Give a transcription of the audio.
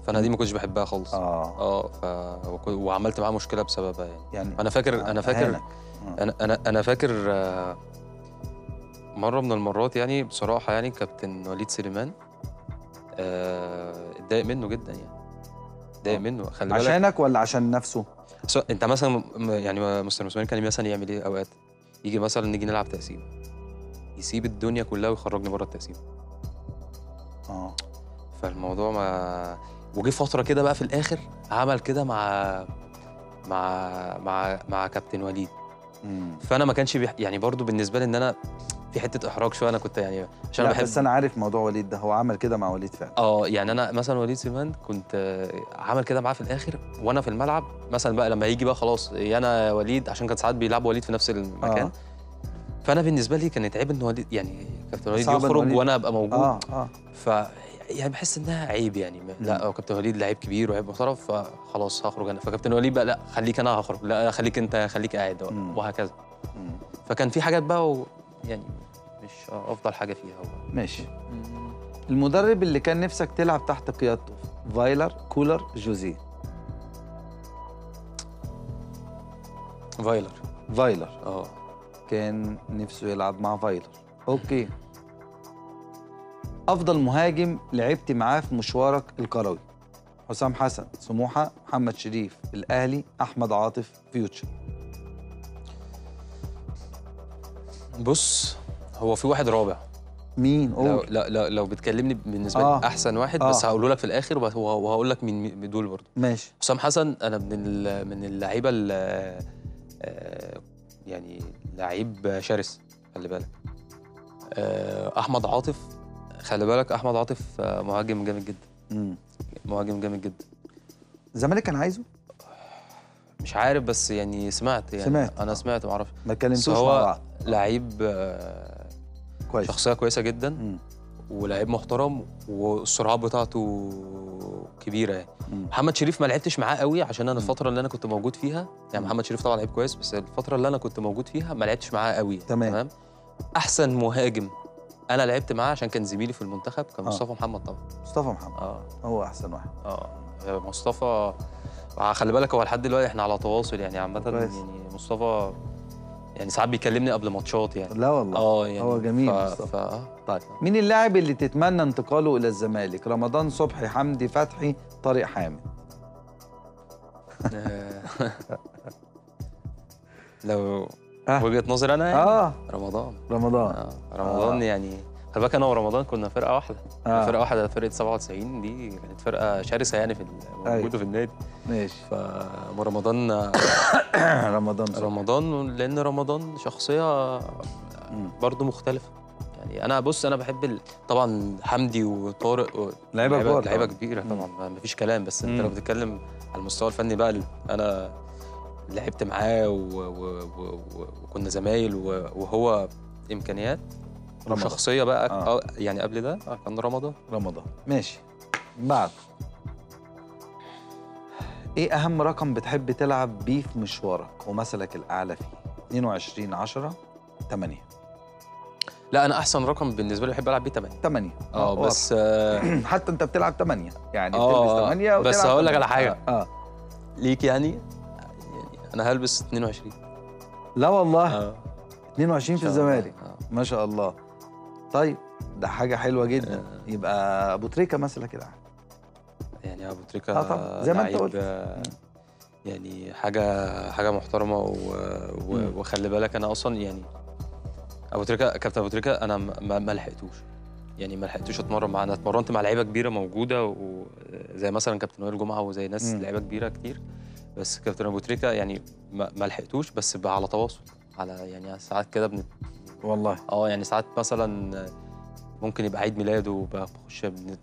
فانا دي ما كنتش بحبها خالص اه اه ف... وك- وعملت معاه مشكله بسببها يعني يعني انا فاكر انا فاكر أهانك. آه. انا انا انا فاكر آه، مره من المرات يعني بصراحه يعني كابتن وليد سليمان آه، اتضايق منه جدا يعني اتضايق آه. منه خلي بالك عشانك ولا عشان نفسه؟ سو- انت مثلا م- يعني مستر مسلم كان مثلا يعمل ايه اوقات يجي مثلا نيجي نلعب تقسيم يسيب الدنيا كلها ويخرجني بره التقسيم اه فالموضوع ما وجه فتره كده بقى في الاخر عمل كده مع مع مع مع كابتن وليد مم. فانا ما كانش بيح... يعني برضو بالنسبه لي ان انا في حته احراج شويه انا كنت يعني عشان لا انا بحب بس انا عارف موضوع وليد ده هو عمل كده مع وليد فعلا اه يعني انا مثلا وليد سليمان كنت آه، عمل كده معاه في الاخر وانا في الملعب مثلا بقى لما يجي بقى خلاص يا انا يا وليد عشان كان ساعات بيلعب وليد في نفس المكان آه. فانا بالنسبه لي كانت عيب ان وليد يعني كابتن وليد صعب إن يخرج وليد- وانا ابقى موجود اه اه ف يعني بحس انها عيب يعني لا هو كابتن وليد لعيب كبير وعيب محترم فخلاص هخرج انا فكابتن وليد بقى لا خليك انا هخرج لا لا، خليك انت خليك قاعد مم. وهكذا مم. فكان في حاجات بقى و... يعني مش افضل حاجه فيها هو ماشي المدرب اللي كان نفسك تلعب تحت قيادته فايلر كولر جوزيه فايلر فايلر اه كان نفسه يلعب مع فايلر اوكي افضل مهاجم لعبت معاه في مشوارك الكروي حسام حسن سموحه محمد شريف الاهلي احمد عاطف فيوتشر بص هو في واحد رابع مين لو قول لو لو, لو بتكلمني بالنسبه آه. لي احسن واحد آه. بس هقوله لك في الاخر وه- وهقول لك مين مين دول برضه ماشي حسام حسن انا من ال- من اللعيبه ال- آه، يعني لعيب شرس خلي بالك آه، احمد عاطف خلي بالك احمد عاطف آه، مهاجم جامد جدا مم. مهاجم جامد جدا الزمالك كان عايزه مش عارف بس يعني سمعت يعني سمعت. انا سمعت ما اعرفش ما بس كلمتوش مع هو بعض لعيب آه، كويس شخصيه كويسه جدا مم. ولعيب محترم والسرعات بتاعته كبيره يعني مم. محمد شريف ما لعبتش معاه قوي عشان انا مم. الفتره اللي انا كنت موجود فيها يعني مم. محمد شريف طبعا لعيب كويس بس الفتره اللي انا كنت موجود فيها ما لعبتش معاه قوي تمام. تمام احسن مهاجم انا لعبت معاه عشان كان زميلي في المنتخب كان آه. مصطفى محمد طبعا مصطفى محمد اه هو احسن واحد اه مصطفى خلي بالك هو لحد دلوقتي احنا على تواصل يعني عامه كويس. يعني مصطفى يعني ساعات بيكلمني قبل ماتشات يعني لا والله اه يعني هو جميل ف... مصطفى. ف... آه. طيب مين اللاعب اللي تتمنى انتقاله الى الزمالك رمضان صبحي حمدي فتحي طارق حامد آه. لو آه. وجهه نظري انا يعني اه رمضان رمضان آه. رمضان آه. يعني خلي بالك انا ورمضان كنا فرقه واحده آه. فرقه واحده فرقه 97 دي كانت فرقه شرسه يعني في ال- أيوة. موجوده في النادي ماشي فرمضان رمضان صبحي. رمضان لان رمضان شخصيه مم. برضه مختلفه يعني انا بص انا بحب ال... طبعا حمدي وطارق و... لعيبة كبار لعيبه طبعاً. كبيره مم. طبعا ما مفيش كلام بس انت مم. لو بتتكلم على المستوى الفني بقى ال- انا لعبت معاه و... و... و... و... وكنا زمايل و... وهو امكانيات رمضان. وشخصيه بقى آه. آه. يعني قبل ده آه، كان رمضان رمضان ماشي بعد ايه اهم رقم بتحب تلعب بيه في مشوارك ومثلك الاعلى فيه 22 10 8 لا انا احسن رقم بالنسبه لي بحب العب بيه 8 8 اه بس آه حتى انت بتلعب 8 يعني آه، بتلبس آه. 8 بس وتلعب هقول لك 8. على حاجة. اه, آه. ليك يعني يعني انا هلبس 22 لا والله اه 22 في إن شاء الله. الزمالك آه. ما شاء الله طيب ده حاجه حلوه جدا آه. يبقى ابو تريكه مثلك الاعلى يعني ابو تريكه آه طبعاً، زي ما أنت لعيب، قلت. آه، يعني حاجه حاجه محترمه و... و... مم. وخلي بالك انا اصلا يعني ابو تريكه كابتن ابو تريكه انا ما- ما ما لحقتوش يعني ما لحقتوش اتمرن معاه انا اتمرنت مع لعيبه كبيره موجوده وزي مثلا كابتن وائل جمعه وزي ناس مم. لعيبه كبيره كتير بس كابتن ابو تريكه يعني ما ما لحقتوش بس بقى على تواصل على يعني ساعات كده بن... والله اه يعني ساعات مثلا ممكن يبقى عيد ميلاده بخش بن-